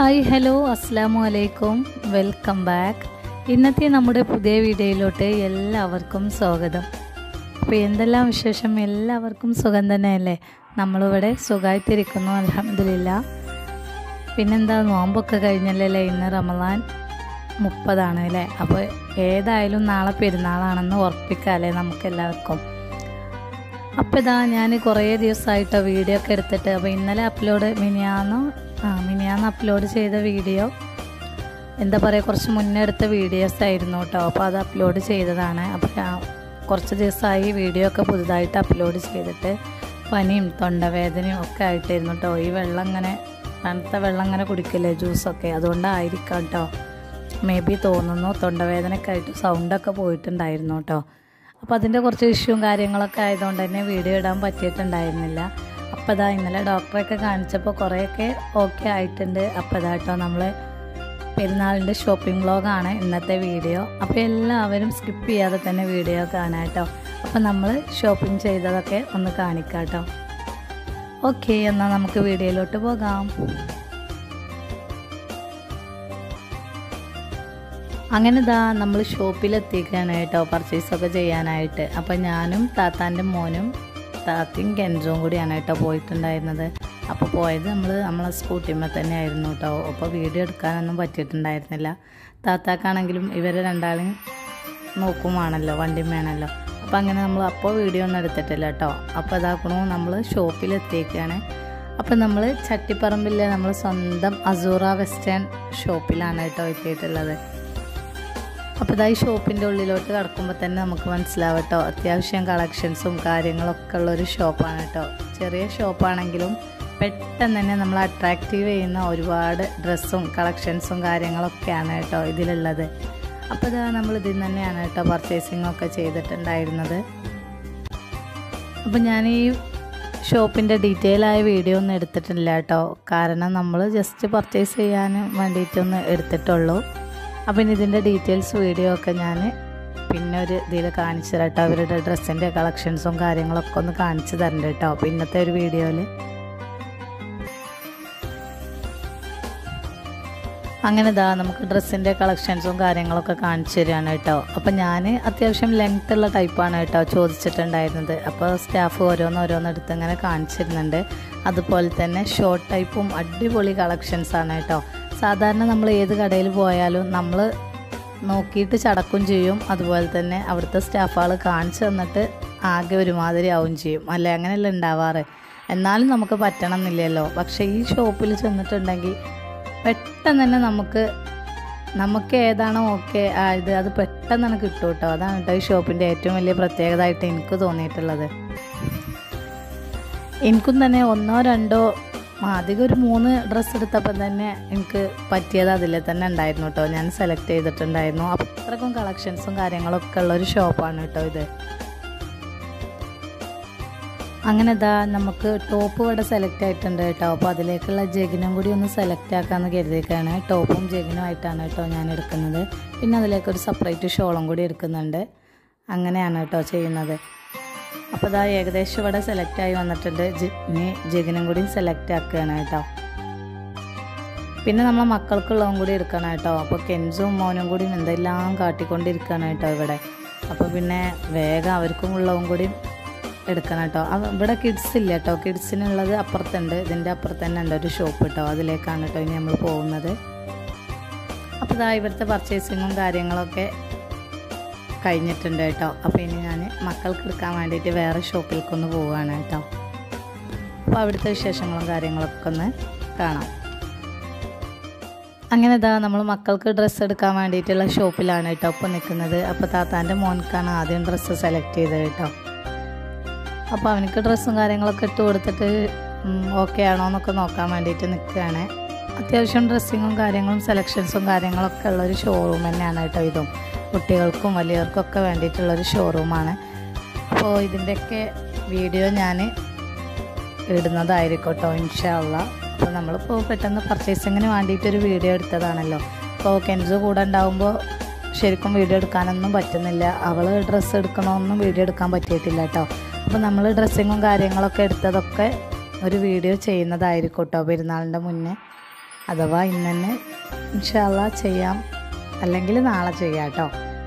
hi hello അസ്സാം വലൈക്കും welcome back ഇന്നത്തെ നമ്മുടെ പുതിയ വീഡിയോയിലോട്ട് എല്ലാവർക്കും സ്വാഗതം അപ്പോൾ എന്തെല്ലാം വിശേഷം എല്ലാവർക്കും സുഖം തന്നെയല്ലേ നമ്മളിവിടെ സുഖമായിട്ടിരിക്കുന്നു അലഹമില്ല പിന്നെന്താ നോമ്പൊക്കെ കഴിഞ്ഞല്ലേ ഇന്ന് റമദാൻ മുപ്പതാണ് അല്ലേ അപ്പോൾ ഏതായാലും നാളെ പെരുന്നാളാണെന്ന് ഉറപ്പിക്കാമല്ലേ നമുക്കെല്ലാവർക്കും അപ്പോൾ ഇതാ ഞാൻ കുറേ ദിവസമായിട്ടോ വീഡിയോ ഒക്കെ എടുത്തിട്ട് അപ്പോൾ ഇന്നലെ അപ്ലോഡ് മിനിയാന്ന് ആ മിനിയാന്ന് അപ്ലോഡ് ചെയ്ത വീഡിയോ എന്താ പറയുക കുറച്ച് മുന്നേ എടുത്ത വീഡിയോസ് ആയിരുന്നു കേട്ടോ അപ്പോൾ അത് അപ്ലോഡ് ചെയ്തതാണ് അപ്പോൾ ഞാൻ കുറച്ച് ദിവസമായി വീഡിയോ ഒക്കെ പുതുതായിട്ട് അപ്ലോഡ് ചെയ്തിട്ട് പനിയും തൊണ്ടവേദനയും ഒക്കെ ആയിട്ടായിരുന്നു കേട്ടോ ഈ വെള്ളം ഇങ്ങനെ തണുത്ത വെള്ളം ഇങ്ങനെ കുടിക്കില്ലേ ജ്യൂസൊക്കെ അതുകൊണ്ടായിരിക്കാം കേട്ടോ മേ ബി തോന്നുന്നു തൊണ്ടവേദനയൊക്കെ ആയിട്ട് സൗണ്ടൊക്കെ പോയിട്ടുണ്ടായിരുന്നു കേട്ടോ അപ്പോൾ അതിൻ്റെ കുറച്ച് ഇഷ്യൂവും കാര്യങ്ങളൊക്കെ ആയതുകൊണ്ട് തന്നെ വീഡിയോ ഇടാൻ പറ്റിയിട്ടുണ്ടായിരുന്നില്ല അപ്പോൾ ഇതാ ഇന്നലെ ഡോക്ടറെയൊക്കെ കാണിച്ചപ്പോൾ കുറേയൊക്കെ ഓക്കെ ആയിട്ടുണ്ട് അപ്പോൾ ഇതാ കേട്ടോ നമ്മൾ പെരുന്നാളിൻ്റെ ഷോപ്പിംഗ് വ്ളോഗാണ് ഇന്നത്തെ വീഡിയോ അപ്പോൾ എല്ലാവരും സ്കിപ്പ് ചെയ്യാതെ തന്നെ വീഡിയോ കാണാം കേട്ടോ അപ്പോൾ നമ്മൾ ഷോപ്പിംഗ് ചെയ്തതൊക്കെ ഒന്ന് കാണിക്കാം കേട്ടോ ഓക്കെ എന്നാൽ നമുക്ക് വീഡിയോയിലോട്ട് പോകാം അങ്ങനെ ഇതാ നമ്മൾ ഷോപ്പിലെത്തിക്കുകയാണ് കേട്ടോ പർച്ചേസൊക്കെ ചെയ്യാനായിട്ട് അപ്പം ഞാനും താത്താൻ്റെ മോനും താത്തയും കെൻജും കൂടിയാണ് കേട്ടോ പോയിട്ടുണ്ടായിരുന്നത് അപ്പോൾ പോയത് നമ്മൾ നമ്മളെ സ്കൂട്ടിമ്മ തന്നെ ആയിരുന്നു കേട്ടോ അപ്പോൾ വീഡിയോ എടുക്കാനൊന്നും പറ്റിയിട്ടുണ്ടായിരുന്നില്ല താത്താക്കാണെങ്കിലും ഇവരെ രണ്ടാളും നോക്കുമാണല്ലോ വണ്ടിമ്മയാണല്ലോ അപ്പോൾ അങ്ങനെ നമ്മൾ അപ്പോൾ വീഡിയോ ഒന്നും എടുത്തിട്ടില്ല കേട്ടോ അപ്പോൾ ഇതാക്കണു നമ്മൾ ഷോപ്പിലെത്തിയേക്കാണ് അപ്പോൾ നമ്മൾ ചട്ടിപ്പറമ്പിലെ നമ്മൾ സ്വന്തം അസൂറ വെസ്റ്റേൺ ഷോപ്പിലാണ് കേട്ടോ എത്തിയിട്ടുള്ളത് അപ്പോൾ ഇതാ ഈ ഷോപ്പിൻ്റെ ഉള്ളിലോട്ട് കടക്കുമ്പോൾ തന്നെ നമുക്ക് മനസ്സിലാവട്ടോ അത്യാവശ്യം കളക്ഷൻസും കാര്യങ്ങളൊക്കെ ഉള്ളൊരു ഷോപ്പാണ് കേട്ടോ ചെറിയ ഷോപ്പാണെങ്കിലും പെട്ടെന്ന് തന്നെ നമ്മൾ അട്രാക്റ്റീവ് ചെയ്യുന്ന ഒരുപാട് ഡ്രസ്സും കളക്ഷൻസും കാര്യങ്ങളൊക്കെയാണ് കേട്ടോ ഇതിലുള്ളത് അപ്പോൾ ഇതാ നമ്മൾ ഇതിൽ തന്നെയാണ് കേട്ടോ പർച്ചേസിംഗ് ഒക്കെ ചെയ്തിട്ടുണ്ടായിരുന്നത് അപ്പോൾ ഞാൻ ഈ ഷോപ്പിൻ്റെ ഡീറ്റെയിൽ ആയ വീഡിയോ ഒന്നും എടുത്തിട്ടില്ല കേട്ടോ കാരണം നമ്മൾ ജസ്റ്റ് പർച്ചേസ് ചെയ്യാൻ വേണ്ടിയിട്ടൊന്ന് എടുത്തിട്ടുള്ളൂ അപ്പം ഇനി ഇതിൻ്റെ ഡീറ്റെയിൽസ് വീഡിയോ ഒക്കെ ഞാൻ പിന്നെ ഒരു ഇതിൽ കാണിച്ചു തരാം കേട്ടോ അവരുടെ ഡ്രസ്സിൻ്റെ കളക്ഷൻസും കാര്യങ്ങളൊക്കെ ഒന്ന് കാണിച്ചു തരണ്ട കേട്ടോ അപ്പോൾ ഇന്നത്തെ ഒരു വീഡിയോയിൽ അങ്ങനെ ഇതാ നമുക്ക് ഡ്രസ്സിൻ്റെ കളക്ഷൻസും കാര്യങ്ങളൊക്കെ കാണിച്ചു തരികയാണ് കേട്ടോ അപ്പം ഞാൻ അത്യാവശ്യം ലെങ്ത് ഉള്ള ടൈപ്പാണ് കേട്ടോ ചോദിച്ചിട്ടുണ്ടായിരുന്നത് അപ്പോൾ സ്റ്റാഫ് ഓരോന്ന് ഓരോന്ന് എടുത്ത് ഇങ്ങനെ കാണിച്ചിരുന്നുണ്ട് അതുപോലെ തന്നെ ഷോർട്ട് ടൈപ്പും അടിപൊളി കളക്ഷൻസ് ആണ് കേട്ടോ സാധാരണ നമ്മൾ ഏത് കടയിൽ പോയാലും നമ്മൾ നോക്കിയിട്ട് ചടക്കും ചെയ്യും അതുപോലെ തന്നെ അവിടുത്തെ സ്റ്റാഫുകൾ കാണിച്ചു തന്നിട്ട് ആകെ ഒരുമാതിരി ആവും ചെയ്യും അല്ലേ അങ്ങനെയല്ല ഉണ്ടാവാറ് എന്നാലും നമുക്ക് പറ്റണം എന്നില്ലല്ലോ പക്ഷേ ഈ ഷോപ്പിൽ ചെന്നിട്ടുണ്ടെങ്കിൽ പെട്ടെന്ന് തന്നെ നമുക്ക് നമുക്ക് ഏതാണോ ഓക്കെ ആയത് അത് പെട്ടെന്ന് തന്നെ കിട്ടും കേട്ടോ അതാണ് കേട്ടോ ഈ ഷോപ്പിൻ്റെ ഏറ്റവും വലിയ പ്രത്യേകത ആയിട്ട് എനിക്ക് തോന്നിയിട്ടുള്ളത് എനിക്കും തന്നെ ഒന്നോ രണ്ടോ അധികം ഒരു മൂന്ന് ഡ്രസ്സ് എടുത്തപ്പോൾ തന്നെ എനിക്ക് പറ്റിയത് അതിൽ തന്നെ ഉണ്ടായിരുന്നു കേട്ടോ ഞാൻ സെലക്ട് ചെയ്തിട്ടുണ്ടായിരുന്നു അപ്പോൾ അത്രക്കും കളക്ഷൻസും കാര്യങ്ങളൊക്കെ ഉള്ള ഒരു ഷോപ്പാണ് കേട്ടോ ഇത് അങ്ങനെ ഇതാ നമുക്ക് ടോപ്പ് ഇവിടെ സെലക്ട് ആയിട്ടുണ്ട് കേട്ടോ അപ്പോൾ അതിലേക്കുള്ള ജഗിനും കൂടി ഒന്ന് സെലക്ട് ആക്കാമെന്ന് കരുതിയേക്കാണ് ടോപ്പും ജഗിനും ആയിട്ടാണ് കേട്ടോ ഞാൻ എടുക്കുന്നത് പിന്നെ അതിലേക്ക് ഒരു സെപ്പറേറ്റ് ഷോളും കൂടി എടുക്കുന്നുണ്ട് അങ്ങനെയാണ് കേട്ടോ ചെയ്യുന്നത് അപ്പോൾ ഇതാ ഏകദേശം ഇവിടെ സെലക്ട് ആയി വന്നിട്ടുണ്ട് ഇനി ജഗിനും കൂടി സെലക്ട് ആക്കുകയാണ് കേട്ടോ പിന്നെ നമ്മൾ മക്കൾക്കുള്ളതും കൂടി എടുക്കണം കേട്ടോ അപ്പോൾ കെൻസും മോനും കൂടി എന്തെല്ലാം കാട്ടിക്കൊണ്ടിരിക്കുകയാണ് കേട്ടോ ഇവിടെ അപ്പോൾ പിന്നെ വേഗം അവർക്കും ഉള്ളതും കൂടി എടുക്കണം കേട്ടോ ഇവിടെ കിഡ്സ് ഇല്ല കേട്ടോ കിഡ്സിനുള്ളത് അപ്പുറത്തുണ്ട് ഇതിൻ്റെ അപ്പുറത്ത് തന്നെ ഉണ്ട് ഒരു ഷോപ്പ് കേട്ടോ അതിലേക്കാണ് കേട്ടോ ഇനി നമ്മൾ പോകുന്നത് അപ്പോൾ ഇതാ ഇവിടുത്തെ പർച്ചേസിങ്ങും കാര്യങ്ങളൊക്കെ കഴിഞ്ഞിട്ടുണ്ട് കേട്ടോ അപ്പോൾ ഇനി ഞാൻ മക്കൾക്ക് എടുക്കാൻ വേണ്ടിയിട്ട് വേറെ ഷോപ്പിലേക്കൊന്ന് പോവുകയാണ് കേട്ടോ അപ്പോൾ അവിടുത്തെ വിശേഷങ്ങളും കാര്യങ്ങളൊക്കെ ഒന്ന് കാണാം അങ്ങനെ ഇതാ നമ്മൾ മക്കൾക്ക് ഡ്രസ്സ് എടുക്കാൻ വേണ്ടിയിട്ടുള്ള ഷോപ്പിലാണ് കേട്ടോ ഇപ്പോൾ നിൽക്കുന്നത് അപ്പോൾ താത്താൻ്റെ മോൻക്കാണ് ആദ്യം ഡ്രസ്സ് സെലക്ട് ചെയ്തത് കേട്ടോ അപ്പോൾ അവനക്ക് ഡ്രസ്സും കാര്യങ്ങളൊക്കെ ഇട്ട് കൊടുത്തിട്ട് ഓക്കെ ആണോ എന്നൊക്കെ നോക്കാൻ വേണ്ടിയിട്ട് നിൽക്കുകയാണ് അത്യാവശ്യം ഡ്രസ്സിങ്ങും കാര്യങ്ങളും സെലക്ഷൻസും കാര്യങ്ങളൊക്കെ ഉള്ള ഒരു ഷോറൂം തന്നെയാണ് കേട്ടോ ഇതും കുട്ടികൾക്കും വലിയവർക്കൊക്കെ വേണ്ടിയിട്ടുള്ളൊരു ഷോറൂമാണ് അപ്പോൾ ഇതിൻ്റെയൊക്കെ വീഡിയോ ഞാൻ ഇടുന്നതായിരിക്കും കേട്ടോ ഇൻഷാല്ല അപ്പോൾ നമ്മളിപ്പോൾ പെട്ടെന്ന് പർച്ചേസിങ്ങിന് വേണ്ടിയിട്ടൊരു വീഡിയോ എടുത്തതാണല്ലോ അപ്പോൾ കെൻസ് കൂടെ ഉണ്ടാകുമ്പോൾ ശരിക്കും വീഡിയോ എടുക്കാനൊന്നും പറ്റുന്നില്ല അവൾ ഡ്രസ്സ് എടുക്കണമെന്നും വീഡിയോ എടുക്കാൻ പറ്റിയിട്ടില്ല കേട്ടോ അപ്പോൾ നമ്മൾ ഡ്രസ്സിങ്ങും കാര്യങ്ങളൊക്കെ എടുത്തതൊക്കെ ഒരു വീഡിയോ ചെയ്യുന്നതായിരിക്കും കേട്ടോ പെരുന്നാളിൻ്റെ മുന്നേ അഥവാ ഇന്ന് തന്നെ ഇൻഷാല്ല ചെയ്യാം അല്ലെങ്കിൽ നാളെ ചെയ്യാം കേട്ടോ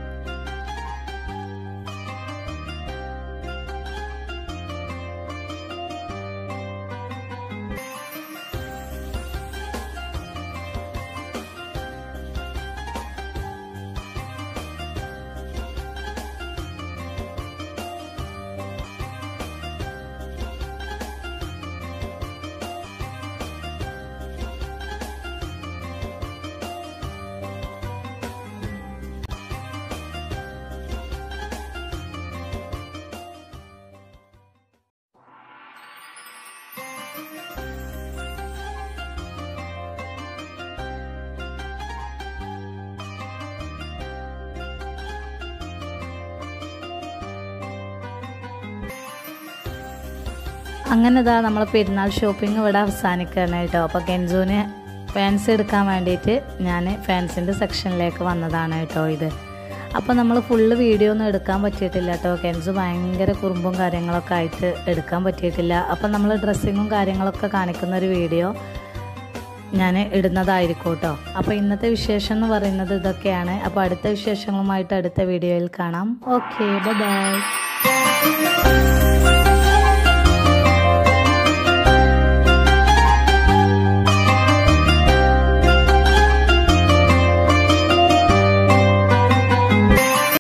അങ്ങനെ ഇതാ നമ്മൾ പെരുന്നാൾ ഷോപ്പിംഗ് ഇവിടെ അവസാനിക്കുകയാണ് കേട്ടോ അപ്പോൾ കെൻസൂന് ഫാൻസ് എടുക്കാൻ വേണ്ടിയിട്ട് ഞാൻ ഫാൻസിൻ്റെ സെക്ഷനിലേക്ക് വന്നതാണ് കേട്ടോ ഇത് അപ്പോൾ നമ്മൾ ഫുള്ള് വീഡിയോ ഒന്നും എടുക്കാൻ പറ്റിയിട്ടില്ല കേട്ടോ കെൻസു ഭയങ്കര കുറുമ്പും കാര്യങ്ങളൊക്കെ ആയിട്ട് എടുക്കാൻ പറ്റിയിട്ടില്ല അപ്പോൾ നമ്മൾ ഡ്രസ്സിങ്ങും കാര്യങ്ങളൊക്കെ കാണിക്കുന്ന ഒരു വീഡിയോ ഞാൻ ഇടുന്നതായിരിക്കും കേട്ടോ അപ്പോൾ ഇന്നത്തെ വിശേഷം എന്ന് പറയുന്നത് ഇതൊക്കെയാണ് അപ്പോൾ അടുത്ത വിശേഷങ്ങളുമായിട്ട് അടുത്ത വീഡിയോയിൽ കാണാം ഓക്കെ ബൈ